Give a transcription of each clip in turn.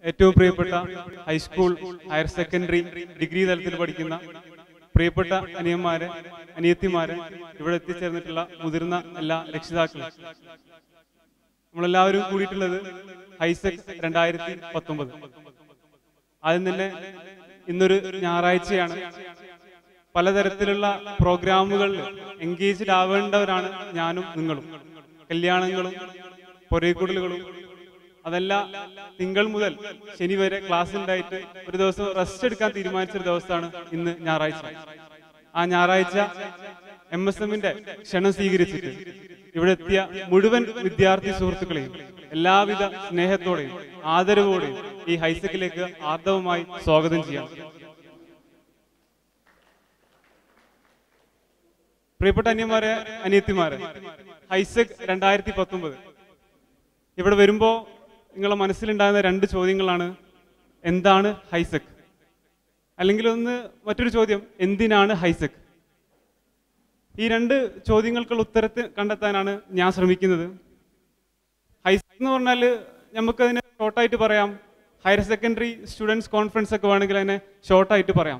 ഏറ്റവും പ്രിയപ്പെട്ട high school higher secondary degree തലത്തിൽ പഠിക്കുന്ന പ്രിയപ്പെട്ട അനിയന്മാരെ അനിയത്തിമാരെ ഇവിടെ എത്തിച്ചേർന്നിട്ടുള്ള മുതിർന്ന എല്ലാ രക്ഷിതാക്കളും നമ്മളെല്ലാവരും കൂടിയിട്ടുള്ളത് ഹൈസെക് രണ്ടായിരത്തി പത്തൊമ്പത് ആദ്യം തന്നെ ഇന്നൊരു ഞായറാഴ്ചയാണ് പലതരത്തിലുള്ള പ്രോഗ്രാമുകളിൽ എൻഗേജ്ഡ് ആവേണ്ടവരാണ് ഞാനും നിങ്ങളും കല്യാണങ്ങളും പൊരേക്കുടലുകളും അതല്ല തിങ്കൾ മുതൽ ശനി വരെ ക്ലാസ് ഉണ്ടായിട്ട് ഒരു ദിവസം റെസ്റ്റ് എടുക്കാൻ തീരുമാനിച്ച ഒരു ദിവസമാണ് ഇന്ന് ഞായറാഴ്ച ആ ഞായറാഴ്ച എം എസ് എമ്മിന്റെ ക്ഷണം സ്വീകരിച്ചിട്ട് ഇവിടെ എത്തിയ മുഴുവൻ വിദ്യാർത്ഥി സുഹൃത്തുക്കളെയും എല്ലാവിധ സ്നേഹത്തോടെയും ആദരവോടെയും ഈ ഹൈസെക്കിലേക്ക് ആർദവമായി സ്വാഗതം ചെയ്യാം പ്രിയപ്പെട്ട അന്യന്മാരെ അനിയത്തിമാരെ ഹൈസെക് രണ്ടായിരത്തി പത്തൊമ്പത് ഇവിടെ വരുമ്പോ നിങ്ങളെ മനസ്സിലുണ്ടാകുന്ന രണ്ട് ചോദ്യങ്ങളാണ് എന്താണ് ഹൈസെക് അല്ലെങ്കിൽ ഒന്ന് മറ്റൊരു ചോദ്യം എന്തിനാണ് ഹൈസെക് ഈ രണ്ട് ചോദ്യങ്ങൾക്കുള്ള ഉത്തരത്തെ കണ്ടെത്താനാണ് ഞാൻ ശ്രമിക്കുന്നത് ഹൈസെക് എന്ന് പറഞ്ഞാൽ നമുക്കതിനെ ഷോർട്ടായിട്ട് പറയാം ഹയർ സെക്കൻഡറി സ്റ്റുഡൻസ് കോൺഫറൻസ് ഒക്കെ വേണമെങ്കിൽ അതിനെ ഷോർട്ടായിട്ട് പറയാം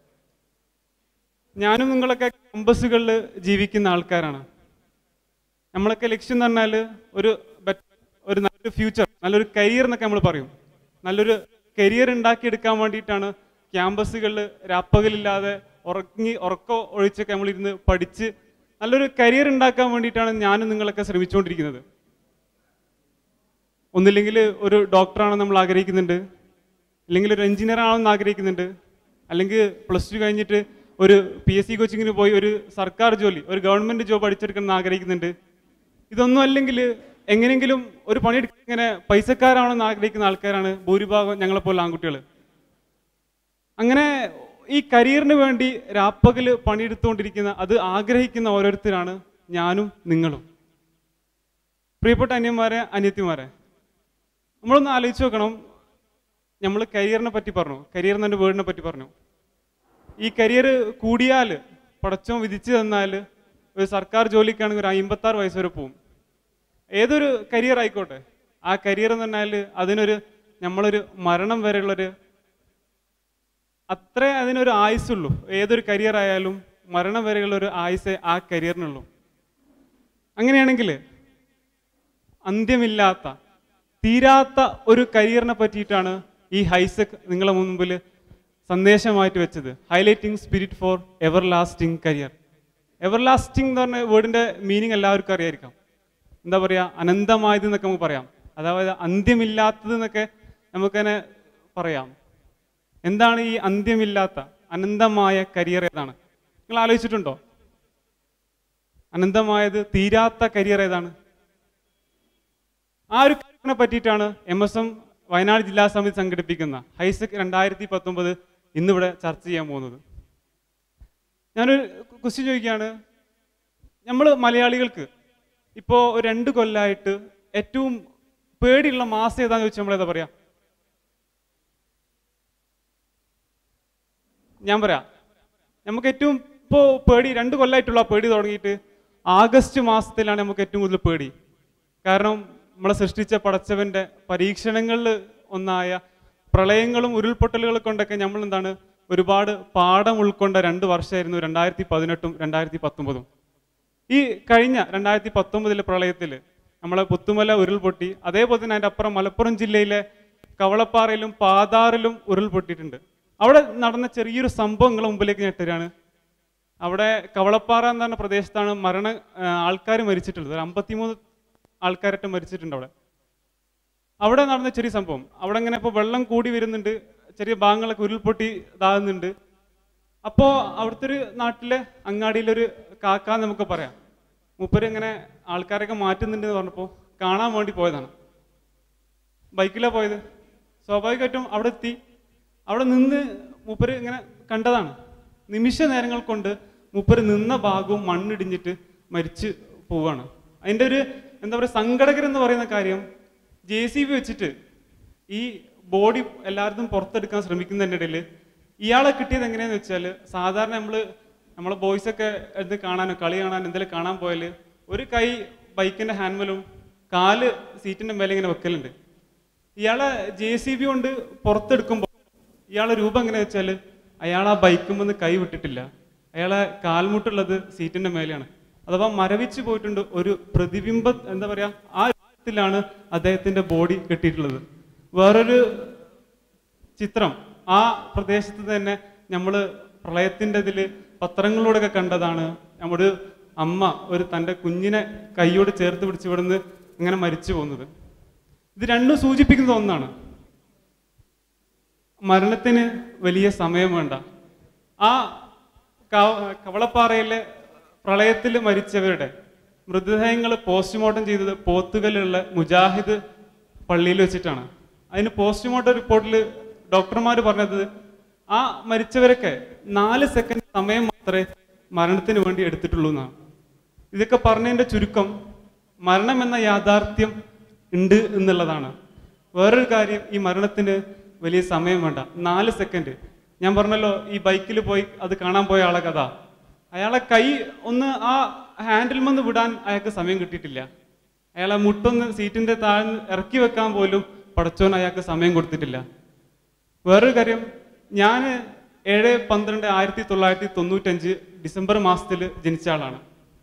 ഞാനും നിങ്ങളൊക്കെ ക്യാമ്പസുകളിൽ ജീവിക്കുന്ന ആൾക്കാരാണ് നമ്മളൊക്കെ ലക്ഷ്യം എന്ന് പറഞ്ഞാൽ ഒരു bet- ഒരു നല്ലൊരു ഫ്യൂച്ചർ നല്ലൊരു കരിയർ എന്നൊക്കെ നമ്മൾ പറയും നല്ലൊരു കരിയർ ഉണ്ടാക്കിയെടുക്കാൻ വേണ്ടിയിട്ടാണ് ക്യാമ്പസുകളിൽ രാപ്പകലില്ലാതെ ഉറങ്ങി ഉറക്കം ഒഴിച്ചൊക്കെ നമ്മളിരുന്ന് പഠിച്ച് നല്ലൊരു കരിയർ ഉണ്ടാക്കാൻ വേണ്ടിയിട്ടാണ് ഞാനും നിങ്ങളൊക്കെ ശ്രമിച്ചുകൊണ്ടിരിക്കുന്നത് ഒന്നില്ലെങ്കിൽ ഒരു ഡോക്ടറാണെന്ന് നമ്മൾ ആഗ്രഹിക്കുന്നുണ്ട് അല്ലെങ്കിൽ ഒരു എഞ്ചിനീയർ ആണെന്ന് ആഗ്രഹിക്കുന്നുണ്ട് അല്ലെങ്കിൽ പ്ലസ് ടു കഴിഞ്ഞിട്ട് ഒരു പി എസ് സി കോച്ചിങ്ങിന് പോയി ഒരു സർക്കാർ ജോലി ഒരു ഗവൺമെന്റ് ജോബ് അടിച്ചെടുക്കണം എന്ന് ആഗ്രഹിക്കുന്നുണ്ട് ഇതൊന്നും അല്ലെങ്കിൽ എങ്ങനെയെങ്കിലും ഒരു പണിയെടുക്കാൻ ഇങ്ങനെ പൈസക്കാരാണെന്ന് ആഗ്രഹിക്കുന്ന ആൾക്കാരാണ് ഭൂരിഭാഗം ഞങ്ങളെപ്പോലെ ആൺകുട്ടികൾ അങ്ങനെ ഈ കരിയറിന് വേണ്ടി രാപ്പകല് പണിയെടുത്തുകൊണ്ടിരിക്കുന്ന അത് ആഗ്രഹിക്കുന്ന ഓരോരുത്തരാണ് ഞാനും നിങ്ങളും പ്രിയപ്പെട്ട അന്യന്മാരെ അനിയത്തിമാരെ നമ്മളൊന്ന് ആലോചിച്ച് നോക്കണം നമ്മൾ കരിയറിനെ പറ്റി പറഞ്ഞു കരിയർ എന്നെ വേർഡിനെ പറ്റി പറഞ്ഞു ഈ കരിയർ കൂടിയാൽ പടച്ചോൻ വിധിച്ചു തന്നാൽ ഒരു സർക്കാർ ജോലിക്കാണെങ്കിൽ ഒരു അമ്പത്തി ആറ് വയസ്സ് വരെ പോവും ഏതൊരു കരിയർ ആയിക്കോട്ടെ ആ കരിയർ എന്ന് പറഞ്ഞാൽ അതിനൊരു നമ്മളൊരു മരണം വരെയുള്ളൊരു അത്രേ അതിനൊരു ആയുസുള്ളൂ ഏതൊരു കരിയർ ആയാലും മരണം വരെയുള്ള ഒരു ആയുസ് ആ കരിയറിനുള്ളൂ അങ്ങനെയാണെങ്കിൽ അന്ത്യമില്ലാത്ത തീരാത്ത ഒരു കരിയറിനെ പറ്റിയിട്ടാണ് ഈ ഹൈസെക് നിങ്ങളെ മുമ്പിൽ സന്ദേശമായിട്ട് വെച്ചത് highlighting spirit for ever lasting career ever lasting എന്ന് പറഞ്ഞ വേർഡിന്റെ മീനിങ് എല്ലാവർക്കും അറിയായിരിക്കാം എന്താ പറയാ അനന്തമായത് എന്നൊക്കെ നമുക്ക് പറയാം അതായത് അന്ത്യമില്ലാത്തത് എന്നൊക്കെ നമുക്കതിനെ പറയാം എന്താണ് ഈ അന്ത്യമില്ലാത്ത അനന്തമായ കരിയർ ഏതാണ് നിങ്ങൾ ആലോചിച്ചിട്ടുണ്ടോ അനന്തമായത് തീരാത്ത കരിയർ ഏതാണ് ആ ഒരു കാര്യത്തിനെ പറ്റിയിട്ടാണ് എം എസ് എം വയനാട് ജില്ലാ സമിതി സംഘടിപ്പിക്കുന്ന ഹൈസെക് രണ്ടായിരത്തി പത്തൊമ്പത് ഇന്നിവിടെ ചർച്ച ചെയ്യാൻ പോകുന്നത് ഞാനൊരു ക്വസ്റ്റ്യൻ ചോദിക്കുകയാണ് നമ്മൾ മലയാളികൾക്ക് ഇപ്പോൾ ഒരു രണ്ട് കൊല്ലമായിട്ട് ഏറ്റവും പേടിയുള്ള മാസം ഏതാന്ന് ചോദിച്ചാൽ നമ്മൾ ഏതാ പറയാ ഞാൻ പറയാം നമുക്ക് ഏറ്റവും ഇപ്പോൾ പേടി രണ്ട് കൊല്ലമായിട്ടുള്ള പേടി തുടങ്ങിയിട്ട് ആഗസ്റ്റ് മാസത്തിലാണ് നമുക്ക് ഏറ്റവും കൂടുതൽ പേടി കാരണം നമ്മളെ സൃഷ്ടിച്ച പടച്ചവന്റെ പരീക്ഷണങ്ങളിൽ ഒന്നായ പ്രളയങ്ങളും ഉരുൾപൊട്ടലുകളും കൊണ്ടൊക്കെ നമ്മൾ എന്താണ് ഒരുപാട് പാഠം ഉൾക്കൊണ്ട രണ്ട് വർഷമായിരുന്നു രണ്ടായിരത്തി പതിനെട്ടും രണ്ടായിരത്തി പത്തൊമ്പതും ഈ കഴിഞ്ഞ രണ്ടായിരത്തി പത്തൊമ്പതിലെ പ്രളയത്തിൽ നമ്മളെ പുത്തുമല ഉരുൾപൊട്ടി അതേപോലെ തന്നെ അതിൻ്റെ അപ്പുറം മലപ്പുറം ജില്ലയിലെ കവളപ്പാറയിലും പാതാറിലും ഉരുൾപൊട്ടിയിട്ടുണ്ട് അവിടെ നടന്ന ചെറിയൊരു സംഭവം നിങ്ങളെ മുമ്പിലേക്ക് ഞാൻ ഇട്ടുതരാണ് അവിടെ കവളപ്പാറ എന്ന് പറഞ്ഞ പ്രദേശത്താണ് മരണ ആൾക്കാർ മരിച്ചിട്ടുള്ളത് ഒരു അമ്പത്തിമൂന്ന് ആൾക്കാരൊക്കെ മരിച്ചിട്ടുണ്ട് അവിടെ അവിടെ നടന്ന ചെറിയ സംഭവം അവിടെ ഇങ്ങനെ ഇപ്പോൾ വെള്ളം കൂടി വരുന്നുണ്ട് ചെറിയ ഭാഗങ്ങളൊക്കെ ഉരുൾപൊട്ടി ഇതാകുന്നുണ്ട് അപ്പോൾ അവിടുത്തെ ഒരു നാട്ടിലെ അങ്ങാടിയിലൊരു കാക്ക നമുക്ക് പറയാം മൂപ്പര് ഇങ്ങനെ ആൾക്കാരൊക്കെ മാറ്റുന്നുണ്ട് എന്ന് പറഞ്ഞപ്പോൾ കാണാൻ വേണ്ടി പോയതാണ് ബൈക്കിലാണ് പോയത് സ്വാഭാവികമായിട്ടും അവിടെ എത്തി അവിടെ നിന്ന് മൂപ്പര് ഇങ്ങനെ കണ്ടതാണ് നിമിഷ നേരങ്ങൾ കൊണ്ട് മൂപ്പര് നിന്ന ഭാഗവും മണ്ണിടിഞ്ഞിട്ട് മരിച്ച് പോവുകയാണ് അതിൻ്റെ ഒരു എന്താ പറയുക സങ്കടകരം എന്ന് പറയുന്ന കാര്യം ജെ സി ബി വെച്ചിട്ട് ഈ ബോഡി എല്ലാവരും പുറത്തെടുക്കാൻ ശ്രമിക്കുന്നതിൻ്റെ ഇടയിൽ ഇയാളെ കിട്ടിയത് എങ്ങനെയാന്ന് വെച്ചാൽ സാധാരണ നമ്മൾ നമ്മളെ ബോയ്സ് ഒക്കെ എടുത്ത് കാണാനോ കളി കാണാനോ എന്തെങ്കിലും കാണാൻ പോയാൽ ഒരു കൈ ബൈക്കിന്റെ ഹാൻഡ്മലും കാല് സീറ്റിന്റെ മേലെ ഇങ്ങനെ വെക്കലുണ്ട് ഇയാളെ ജെ സി ബി കൊണ്ട് പുറത്തെടുക്കുമ്പോൾ ഇയാളെ രൂപം എങ്ങനെയാ വെച്ചാൽ അയാൾ ആ ബൈക്കുമെന്ന് കൈ വിട്ടിട്ടില്ല അയാളെ കാൽമുട്ടുള്ളത് സീറ്റിന്റെ മേലെയാണ് അഥവാ മരവിച്ച് പോയിട്ടുണ്ട് ഒരു പ്രതിബിംബ എന്താ പറയാ ആ രൂപത്തിലാണ് അദ്ദേഹത്തിന്റെ ബോഡി കെട്ടിയിട്ടുള്ളത് വേറൊരു ചിത്രം ആ പ്രദേശത്ത് തന്നെ നമ്മൾ പ്രളയത്തിന്റെ ഇതില് പത്രങ്ങളിലൂടെ കണ്ടതാണ് നമ്മുടെ അമ്മ ഒരു തന്റെ കുഞ്ഞിനെ കൈയോട് ചേർത്ത് പിടിച്ച് ഇവിടുന്ന് ഇങ്ങനെ മരിച്ചു പോകുന്നത് ഇത് രണ്ടും സൂചിപ്പിക്കുന്നത് ഒന്നാണ് മരണത്തിന് വലിയ സമയം വേണ്ട ആ ക- കവളപ്പാറയിലെ പ്രളയത്തിൽ മരിച്ചവരുടെ മൃതദേഹങ്ങൾ പോസ്റ്റ്മോർട്ടം ചെയ്തത് പോത്തുകലുള്ള മുജാഹിദ് പള്ളിയിൽ വെച്ചിട്ടാണ് അതിന് പോസ്റ്റ്മോർട്ടം റിപ്പോർട്ടിൽ ഡോക്ടർമാർ പറഞ്ഞത് ആ മരിച്ചവരൊക്കെ നാല് സെക്കൻഡ് സമയം മാത്രമേ മരണത്തിന് വേണ്ടി എടുത്തിട്ടുള്ളൂ എന്നാണ് ഇതൊക്കെ പറഞ്ഞതിന്റെ ചുരുക്കം മരണം എന്ന യാഥാർത്ഥ്യം ഉണ്ട് എന്നുള്ളതാണ് വേറൊരു കാര്യം ഈ മരണത്തിന് വലിയ സമയം വേണ്ട നാല് സെക്കൻഡ് ഞാൻ പറഞ്ഞല്ലോ ഈ ബൈക്കിൽ പോയി അത് കാണാൻ പോയ ആളെ കഥ അയാളെ കൈ ഒന്ന് ആ ഹാൻഡിൽ നിന്ന് വിടാൻ അയാൾക്ക് സമയം കിട്ടിയിട്ടില്ല അയാളെ മുട്ടൊന്ന് സീറ്റിന്റെ താഴ്ന്ന് ഇറക്കി വെക്കാൻ പോലും പടച്ചോൻ അയാൾക്ക് സമയം കൊടുത്തിട്ടില്ല വേറൊരു കാര്യം ഞാൻ ഏഴ് പന്ത്രണ്ട് ആയിരത്തി തൊള്ളായിരത്തി തൊണ്ണൂറ്റഞ്ച് ഡിസംബർ മാസത്തിൽ ജനിച്ച ആളാണ്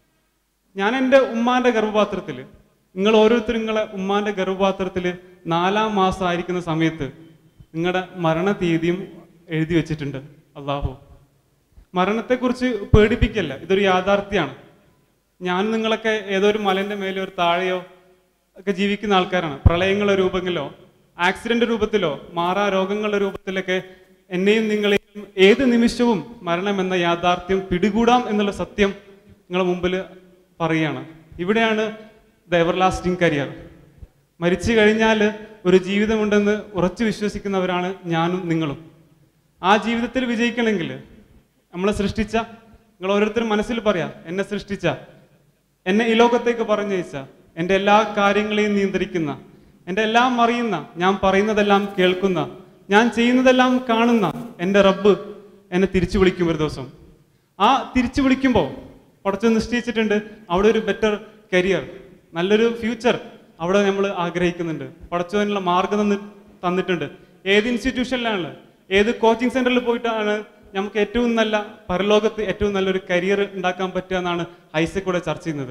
ഞാൻ എൻ്റെ ഉമ്മാന്റെ ഗർഭപാത്രത്തിൽ നിങ്ങൾ ഓരോരുത്തരും നിങ്ങളെ ഉമ്മാന്റെ ഗർഭപാത്രത്തിൽ നാലാം മാസം ആയിരിക്കുന്ന സമയത്ത് നിങ്ങളുടെ മരണ തീയതിയും എഴുതി വെച്ചിട്ടുണ്ട് അള്ളാഹു മരണത്തെക്കുറിച്ച് പേടിപ്പിക്കല്ല ഇതൊരു യാഥാർത്ഥ്യമാണ് ഞാൻ നിങ്ങളൊക്കെ ഏതോ ഒരു മലന്റെ മേലെ ഒരു താഴെയോ ഒക്കെ ജീവിക്കുന്ന ആൾക്കാരാണ് പ്രളയങ്ങളുടെ രൂപങ്ങളിലോ ആക്സിഡന്റ് രൂപത്തിലോ മാറാ രോഗങ്ങളുടെ രൂപത്തിലൊക്കെ എന്നെയും നിങ്ങളെയും ഏത് നിമിഷവും മരണം എന്ന യാഥാർത്ഥ്യം പിടികൂടാം എന്നുള്ള സത്യം നിങ്ങളുടെ മുമ്പിൽ പറയുകയാണ് ഇവിടെയാണ് ദ എവർലാസ്റ്റിംഗ് കരിയർ മരിച്ചു കഴിഞ്ഞാൽ ഒരു ജീവിതമുണ്ടെന്ന് ഉറച്ചു വിശ്വസിക്കുന്നവരാണ് ഞാനും നിങ്ങളും ആ ജീവിതത്തിൽ വിജയിക്കണമെങ്കിൽ നമ്മളെ സൃഷ്ടിച്ച നിങ്ങൾ ഓരോരുത്തരും മനസ്സിൽ പറയാ എന്നെ സൃഷ്ടിച്ച എന്നെ ഈ ലോകത്തേക്ക് പറഞ്ഞയച്ച എൻ്റെ എല്ലാ കാര്യങ്ങളെയും നിയന്ത്രിക്കുന്ന എൻ്റെ എല്ലാം അറിയുന്ന ഞാൻ പറയുന്നതെല്ലാം കേൾക്കുന്ന ഞാൻ ചെയ്യുന്നതെല്ലാം കാണുന്ന എൻ്റെ റബ്ബ് എന്നെ തിരിച്ചു വിളിക്കും ഒരു ദിവസം ആ തിരിച്ചു വിളിക്കുമ്പോൾ പടച്ചു നിശ്ചയിച്ചിട്ടുണ്ട് അവിടെ ഒരു ബെറ്റർ കരിയർ നല്ലൊരു ഫ്യൂച്ചർ അവിടെ നമ്മൾ ആഗ്രഹിക്കുന്നുണ്ട് പടച്ചതിനുള്ള മാർഗം തന്ന് തന്നിട്ടുണ്ട് ഏത് ഇൻസ്റ്റിറ്റ്യൂഷനിലാണ് ഏത് കോച്ചിങ് സെന്ററിൽ പോയിട്ടാണ് നമുക്ക് ഏറ്റവും നല്ല പരലോകത്ത് ഏറ്റവും നല്ലൊരു കരിയർ ഉണ്ടാക്കാൻ പറ്റുക എന്നാണ് ഐസക് കൂടെ ചർച്ച ചെയ്യുന്നത്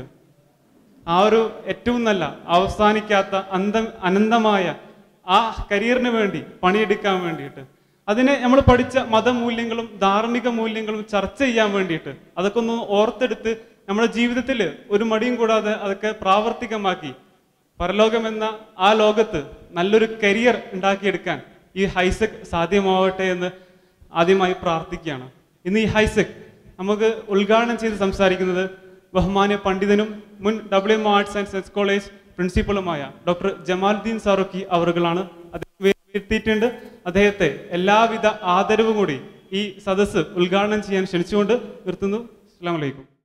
ആ ഒരു ഏറ്റവും നല്ല അവസാനിക്കാത്ത അന്തം അനന്തമായ ആ കരിയറിന് വേണ്ടി പണിയെടുക്കാൻ വേണ്ടിയിട്ട് അതിനെ നമ്മൾ പഠിച്ച മതമൂല്യങ്ങളും ധാർമ്മിക മൂല്യങ്ങളും ചർച്ച ചെയ്യാൻ വേണ്ടിയിട്ട് അതൊക്കെ ഒന്ന് ഓർത്തെടുത്ത് നമ്മുടെ ജീവിതത്തിൽ ഒരു മടിയും കൂടാതെ അതൊക്കെ പ്രാവർത്തികമാക്കി പരലോകം എന്ന ആ ലോകത്ത് നല്ലൊരു കരിയർ ഉണ്ടാക്കിയെടുക്കാൻ ഈ ഹൈസെക് സാധ്യമാവട്ടെ എന്ന് ആദ്യമായി പ്രാർത്ഥിക്കുകയാണ് ഇന്ന് ഈ ഹൈസെക് നമുക്ക് ഉദ്ഘാടനം ചെയ്ത് സംസാരിക്കുന്നത് ബഹുമാന്യ പണ്ഡിതനും മുൻ W M arts and science college പ്രിൻസിപ്പളുമായ ഡോക്ടർ ജമാലുദ്ദീൻ സാറുക്കി അവറുകളാണ് അദ്ദേഹം എത്തിയിട്ടുണ്ട് അദ്ദേഹത്തെ എല്ലാവിധ ആദരവും കൂടി ഈ സദസ്സ് ഉദ്ഘാടനം ചെയ്യാൻ ക്ഷണിച്ചുകൊണ്ട് നിർത്തുന്നു അസ്സാം വലൈക്കും